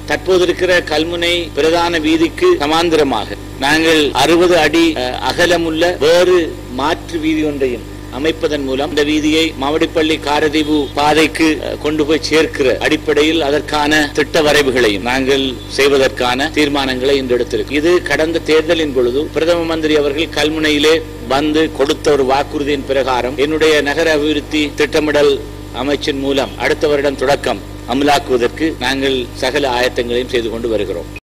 தற்போது இருக்கிற கல்முனை பிரதான வீதிக்கு சமாந்திரமாக நாங்கள் அறுபது அடி அஹ், அகலமுள்ள வேறு மாற்று வீதி ஒன்றையும் அமைப்பதன் மூலம் இந்த வீதியை மாவடிப்பள்ளி காரதீவு பாதைக்கு அஹ், கொண்டு போய் சேர்க்கிற அடிப்படையில் அதற்கான திட்ட வரைவுகளையும் நாங்கள் செய்வதற்கான தீர்மானங்களை இன்று எடுத்திருக்கிறோம் இது கடந்த தேர்தலின் பொழுது பிரதம மந்திரி அவர்கள் கல்முனையிலே வந்து கொடுத்த ஒரு வாக்குறுதியின் பிரகாரம் என்னுடைய நகர அபிவிருத்தி திட்டமிடல் அமைச்சின் மூலம் அடுத்த வருடம் தொடக்கம் அமலாக்குவதற்கு நாங்கள் சகல ஆயத்தங்களையும் செய்து கொண்டு வருகிறோம்